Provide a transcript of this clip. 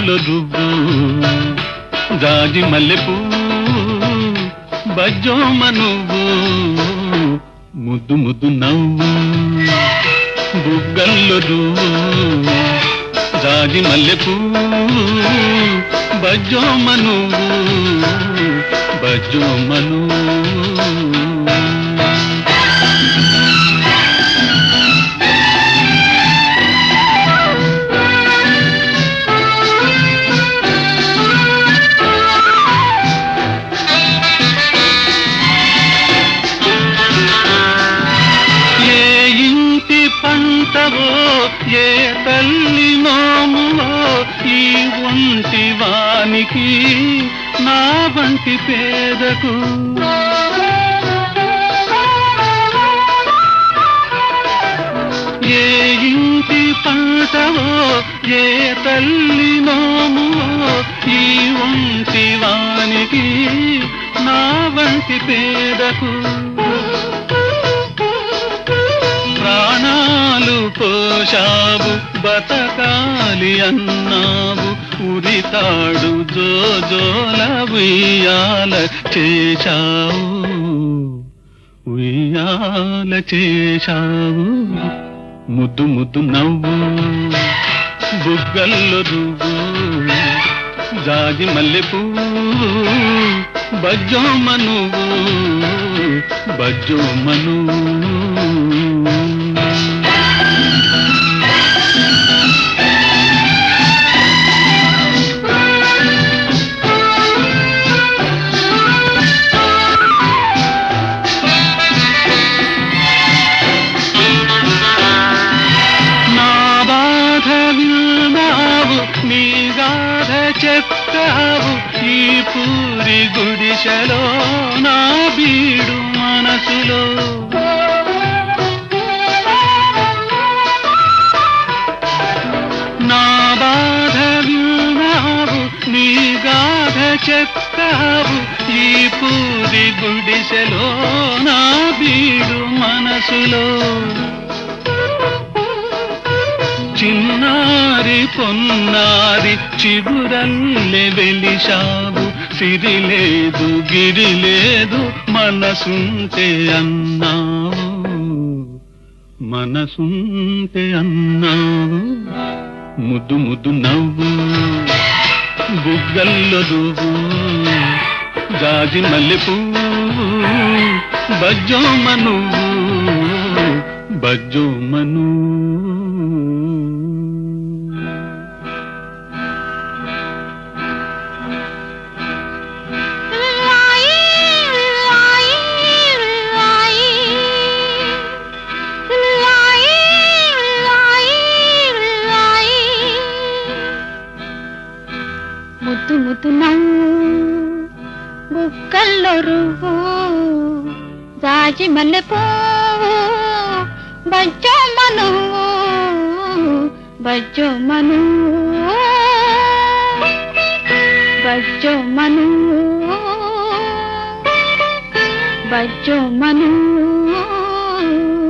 బుగ్గల్లో దువ్వు జాజి మల్లెపూ బజ్జోమ నువ్వు ముద్దు ముద్దు నవ్వు బుగ్గల్లో దువ్వు జాజి మల్లెపూ బజ్జోమ నువ్వు బజ్జోమ నువ్వు ఏ ఇంటి పంటవో ఏ తల్లి నోమువో ఈ ఒంటి వానికి నా వంటి పేదకు ఏ ఇంటి పంటవో ఏ తల్లి నోమువో ఈ ఒంటి వానికి నా వంటి పేదకు ప్రాణాలు పోషావు బతకాలి అన్నావు ఉరితాడు జోజోల ఉయ్యాల చేశావు ఉయ్యాల చేశావు ముద్దు ముద్దు నవ్వు బుగ్గల్లో దువ్వు జాజి మల్లెపూ బజ్జోమ నువ్వు బజ్జోమ నువ్వు నా బాధ విన్నావు నీ గాథ చెప్పావు ఈ పూరి గుడిసెలో నా బీడు మనసులో నా బాధ విన్నావు నీ గాథ చెప్పావు ఈ పూరి గుడిసెలో నా బీడు మనసులో చిన్నారి పొన్నారి చిగురల్లె వెలిశావు సిరి లేదు గిరి లేదు మనసుంటే అన్నావు మనసుంటే అన్నావు ముద్దు ముద్దు నవ్వు బుగ్గల్లో దువ్వు జాజి మల్లెపూ బజ్జోమ నువ్వు బజ్జోమ నువ్వు ముద్దు ముద్దు నవ్వు బుక్కల్లో రువ్వు జాజి మల్లె పువ్వు బజ్జమ్మ నువ్వు బజ్జమ్మ నువ్వు బజ్జమ్మ నువ్వు బజ్జమ్మ నువ్వు